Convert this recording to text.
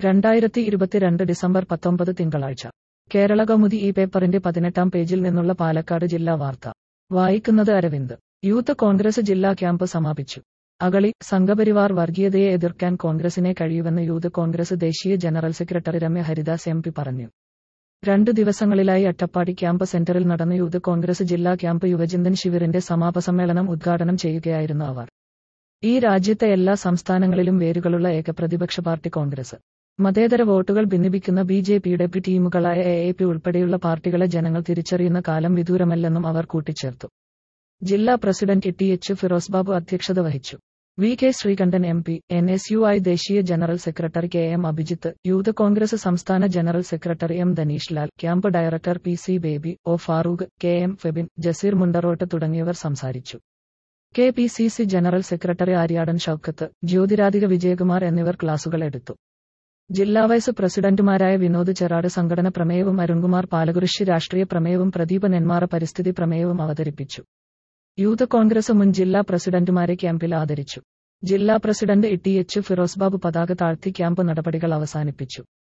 രണ്ടായിരത്തി ഇരുപത്തിരണ്ട് ഡിസംബർ പത്തൊമ്പത് തിങ്കളാഴ്ച കേരള കൗമുദി ഈ പേപ്പറിന്റെ പതിനെട്ടാം പേജിൽ നിന്നുള്ള പാലക്കാട് ജില്ലാ വാർത്ത വായിക്കുന്നത് അരവിന്ദ് യൂത്ത് കോൺഗ്രസ് ജില്ലാ ക്യാമ്പ് സമാപിച്ചു അകളി സംഘപരിവാർ വർഗീയതയെ എതിർക്കാൻ കോൺഗ്രസിനെ കഴിയുമെന്ന് യൂത്ത് കോൺഗ്രസ് ദേശീയ general secretary Ramya Haridas M P പറഞ്ഞു രണ്ടു ദിവസങ്ങളിലായി അട്ടപ്പാടി ക്യാമ്പ് സെന്ററിൽ നടന്ന യൂത്ത് കോൺഗ്രസ് ജില്ലാ ക്യാമ്പ് യുവചിന്തൻ ശിവിറിന്റെ സമാപ സമ്മേളനം ഉദ്ഘാടനം ചെയ്യുകയായിരുന്നു അവർ ഈ രാജ്യത്തെ എല്ലാ സംസ്ഥാനങ്ങളിലും വേരുകളുള്ള ഏക പ്രതിപക്ഷ പാർട്ടി കോൺഗ്രസ് മതേതര വോട്ടുകൾ ഭിന്നിപ്പിക്കുന്ന ബി ജെ പിയുടെ പി ടീമുകളായ എ എ പി ഉൾപ്പെടെയുള്ള പാർട്ടികളെ ജനങ്ങൾ തിരിച്ചറിയുന്ന കാലം വിദൂരമല്ലെന്നും അവർ കൂട്ടിച്ചേർത്തു ജില്ലാ president T H Firoz Babu അധ്യക്ഷത വഹിച്ചു V K Sreekandan M P N S U I ദേശീയ general secretary K M Abhijith youth Congress സംസ്ഥാന general secretary M Dhaneesh Lal camp director P C Baby O Farooq K M Febin Jaseer Mundarot തുടങ്ങിയവർ സംസാരിച്ചു K P C C general secretary Aryadan Shoukath Jyothiradhika Vijayakumar എന്നിവർ ക്ലാസുകൾ എടുത്തു ജില്ലാ വൈസ് പ്രസിഡന്റുമാരായ വിനോദ് ചെറാട് സംഘടന പ്രമേയവും അരുൺകുമാർ പാലകുറിശി രാഷ്ട്രീയ പ്രമേയവും പ്രദീപ് നെന്മാറ പരിസ്ഥിതി പ്രമേയവും അവതരിപ്പിച്ചു യൂത്ത് കോൺഗ്രസ് മുൻ ജില്ലാ പ്രസിഡന്റുമാരെ ക്യാമ്പിൽ ആദരിച്ചു ജില്ലാ president T H Firoz Babu പതാക താഴ്ത്തി ക്യാമ്പ് നടപടികൾ അവസാനിപ്പിച്ചു